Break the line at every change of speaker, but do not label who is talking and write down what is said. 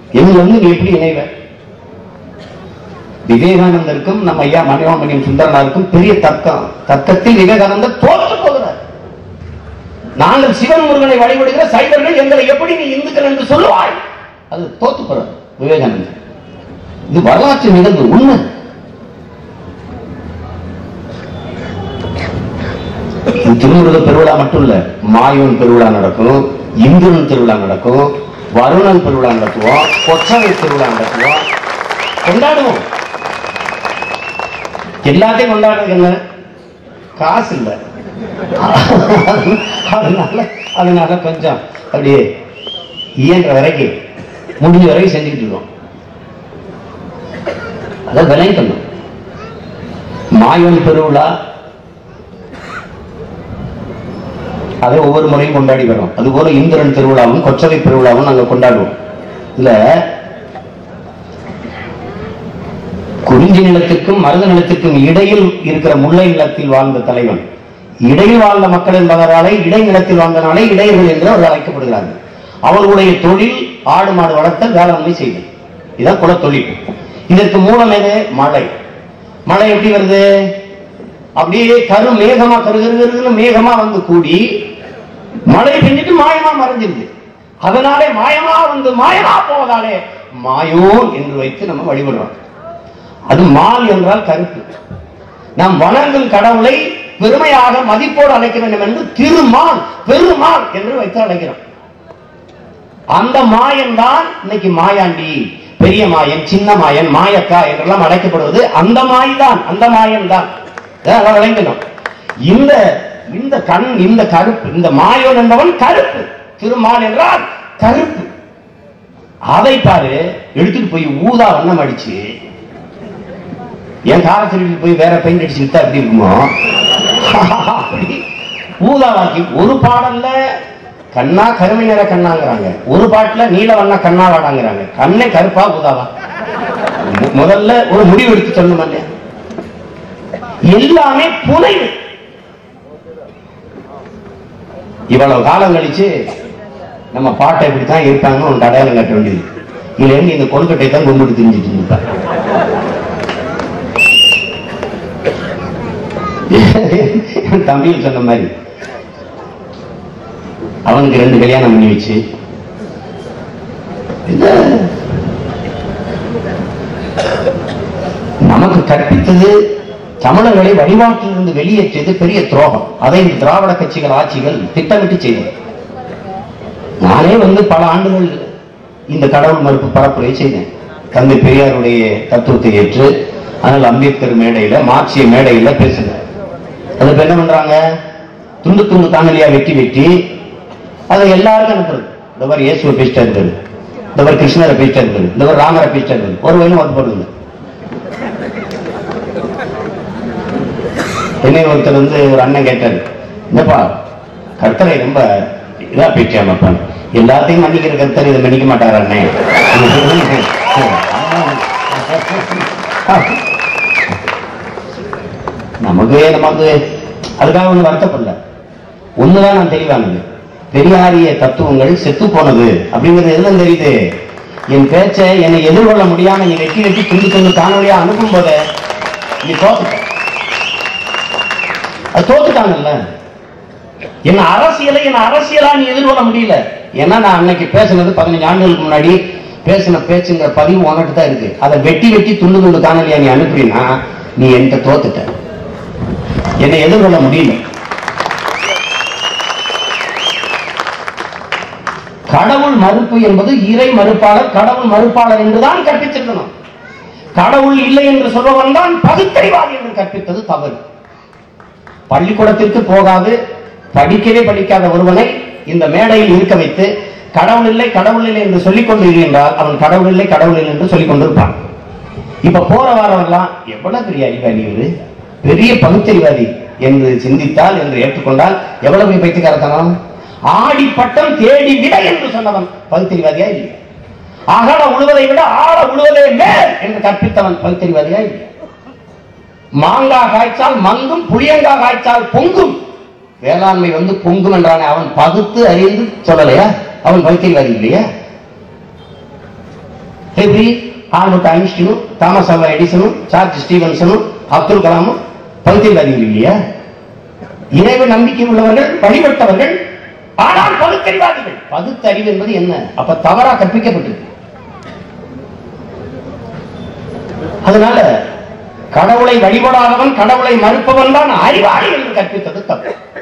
என்னில் வந்து நீ எப்படி இணைவ விவேகானந்தருக்கும் நம்ம ஐயா மணிவாமணியம் சுந்தரனாருக்கும் பெரிய தர்க்கம் தர்க்கத்தில் விவேகானந்தர் தோற்று போகிறார் நாங்கள் சிவன் முருகனை வழிபடுகிற சைவர்கள் எங்களை எப்படி நீ இந்துக்கள் என்று சொல்லுவாய் அது தோத்து போறார் விவேகானந்தர் இது வரலாற்று நிகழ்வு உண்மை இது திருமுருக பெருவிழா மட்டும் இல்ல மாயோன் பெருவிழா நடக்கும் இந்திரன் திருவிழா நடக்கும் வருணன் பெருவிழா நடத்துவோம் கொச்சவை திருவிழா நடத்துவோம் கொண்டாடுவோம் எல்லாத்தையும் கொண்டாடுறது என்ன காசு இல்ல அதனால அதனால கொஞ்சம் அப்படியே இயன்ற வரைக்கும் முடிஞ்ச வரைக்கும் செஞ்சுக்கிட்டு இருக்கோம் அதை விளைக்கணும் மாயோன் பெருவிழா அதை ஒவ்வொரு முறையும் கொண்டாடி வரோம் அதுபோல இந்திரன் திருவிழாவும் கொச்சவை திருவிழாவும் நாங்க கொண்டாடுவோம் இதுல குறிஞ்சி நிலத்திற்கும் மருத நிலத்திற்கும் இடையில் இருக்கிற முல்லை நிலத்தில் வாழ்ந்த தலைவன் இடையில் வாழ்ந்த மக்கள் என்பதனாலே இடைநிலத்தில் வாழ்ந்தனாலே இடையர்கள் என்று அவர்கள் அழைக்கப்படுகிறார்கள் அவர்களுடைய தொழில் ஆடு மாடு வளர்த்தல் வேளாண்மை செய்தல் இதுதான் குலத்தொழில் இதற்கு மூலம் எது மழை மழை எப்படி வருது அப்படியே கரு மேகமா கரு கரு கருன்னு மேகமா வந்து கூடி மழை பெஞ்சிட்டு மாயமா மறைஞ்சிருது அதனாலே மாயமா வந்து மாயமா போவதாலே மாயோன் என்று வைத்து நம்ம வழிபடுறோம் அது மால் என்றால் கருப்பு நாம் வணங்கும் கடவுளை பெருமையாக மதிப்போடு அழைக்க வேண்டும் என்று திருமால் பெருமாள் என்று வைத்து அழைக்கிறோம் அந்த மாயன் தான் இன்னைக்கு மாயாண்டி பெரிய மாயன் சின்ன மாயன் மாயக்கா என்றெல்லாம் அழைக்கப்படுவது அந்த மாய் தான் அந்த மாயன் தான் அதை விளங்கணும் இந்த இந்த கண் இந்த கருப்பு இந்த மாயோன் என்பவன் கருப்பு திருமால் என்றால் கருப்பு அதை பாரு எடுத்துட்டு போய் ஊதா வண்ணம் அடிச்சு என் காலத்தில் போய் வேற பெயிண்ட் அடிச்சு வித்தா எப்படி இருக்குமோ அப்படி ஊதாவாக்கி ஒரு பாடல்ல கண்ணா கருமை நிற கண்ணாங்கிறாங்க ஒரு பாட்டுல நீல வண்ண கண்ணா வாடாங்கிறாங்க கண்ணே கருப்பா ஊதாவா மு- முதல்ல ஒரு முடிவு எடுத்து சொல்லணும் எல்லாமே புனைவு இவ்வளவு காலம் கழிச்சு நம்ம பாட்டை இப்படித்தான் இருப்பாங்க உன் அடையாளம் கட்ட வேண்டியது இதுல இருந்து இந்த கொழுக்கட்டை தான் கும்பிட்டு தெரிஞ்சுட்டு இருப்பாங்க என் தம்பியில் சொன்ன மாதிரி அவனுக்கு ரெண்டு கல்யாணம் பண்ணி வச்சு என்ன நமக்கு கற்பித்தது தமிழர்களை வழிபாட்டிலிருந்து வெளியேற்றியது பெரிய துரோகம் அதை இந்த திராவிட கட்சிகள் ஆட்சிகள் திட்டமிட்டு செய்தது நானே வந்து பல ஆண்டுகள் இந்த கடவுள் மறுப்பு பரப்புரை செய்தேன் தந்தை பெரியாருடைய தத்துவத்தை ஏற்று ஆனால் அம்பேத்கர் மேடையில மார்க்சிய மேடையில பேசினேன் அது இப்ப என்ன பண்றாங்க துண்டு துண்டு காணொலியா வெட்டி வெட்டி அதை எல்லாருக்கும் அனுப்புறது இந்த மாதிரி இயேசுவை பேசிட்டா இருக்காரு இந்த மாதிரி கிருஷ்ணரை பேசிட்டா இருக்காரு இந்த மாதிரி ராமரை பேசிட்டா இருக்காரு ஒரு வயலும் வந்து போடுங்க என்னை ஒருத்தர் வந்து ஒரு அண்ணன் கேட்டாரு என்னப்பா கர்த்தரை ரொம்ப இதா பேச்சாமப்பா எல்லாத்தையும் மன்னிக்கிற கர்த்தர் இதை மன்னிக்க மாட்டார் அண்ணே நமக்கு நமக்கு அதுக்காக ஒண்ணு வருத்தப்படல ஒண்ணுதான் நான் தெளிவானது பெரியாரிய தத்துவங்கள் செத்து போனது அப்படிங்கிறது எதுவும் தெரியுது என் பேச்சை என்னை எதிர்கொள்ள முடியாம நீ வெட்டி வெட்டி துண்டு துண்டு காணொலியா அனுப்பும் போது நீ தோத்துட்ட அது தோத்துட்டாங்கல்ல என்ன அரசியலை என்ன அரசியலா நீ எதிர்கொள்ள முடியல ஏன்னா நான் அன்னைக்கு பேசுனது பதினஞ்சு ஆண்டுகளுக்கு முன்னாடி பேசின பேச்சுங்கிற பதிவு உன்கிட்ட தான் இருக்கு அதை வெட்டி வெட்டி துண்டு துண்டு காணொலியா நீ அனுப்புறீன்னா நீ என்கிட்ட தோத்துட்ட என்னை எதிர்கொள்ள முடியல கடவுள் மறுப்பு என்பது இறை மறுப்பாளர் கடவுள் மறுப்பாளர் என்றுதான் கற்பிச்சிருக்கணும் கடவுள் இல்லை என்று சொல்பவன் தான் பகுத்தறிவாதி என்று கற்பித்தது தவறு பள்ளிக்கூடத்திற்கு போகாது படிக்கவே படிக்காத ஒருவனை இந்த மேடையில் இருக்க வைத்து கடவுள் இல்லை கடவுள் இல்லை என்று சொல்லிக் கொண்டு என்றால் அவன் கடவுள் இல்லை கடவுள் இல்லை என்று சொல்லிக் கொண்டிருப்பான் இப்ப போற வாரவெல்லாம் எவ்வளவு பெரிய அறிவாளி இவரு பெரிய பகுத்தறிவாதி என்று சிந்தித்தால் என்று ஏற்றுக்கொண்டால் எவ்வளவு பெரிய பைத்தியக்காரத்தனம் ஆடி பட்டம் தேடி விட என்று சொன்னவன் பகுத்தறிவாதியா இல்லை அகல உழுவதை விட ஆழ உழுவதே மேல் என்று கற்பித்தவன் பகுத்தறிவாதியா இல்லை மாங்காய் காய்ச்சால் மங்கும் புளியங்காய் காய்ச்சால் பொங்கும் வேளாண்மை வந்து பொங்கும் என்றானே அவன் பகுத்து அறிந்து சொல்லலையா அவன் பகுத்தறிவாதி இல்லையா எப்படி ஆல்பர்ட் ஐன்ஸ்டீனும் தாமஸ் ஆல்வா எடிசனும் சார்ஜ் ஸ்டீவன்சனும் அப்துல் கலாமும் பகுத்தறிவாதிகள் இல்லையா இறைவ நம்பிக்கை உள்ளவர்கள் வழிபட்டவர்கள் ஆனால் பகுத்தறிவாதிகள் பகுத்தறிவு என்பது என்ன அப்ப தவறா கற்பிக்கப்பட்டது அதனால கடவுளை வழிபடாதவன் கடவுளை மறுப்பவன் தான் அறிவாளி என்று கற்பித்தது தப்பு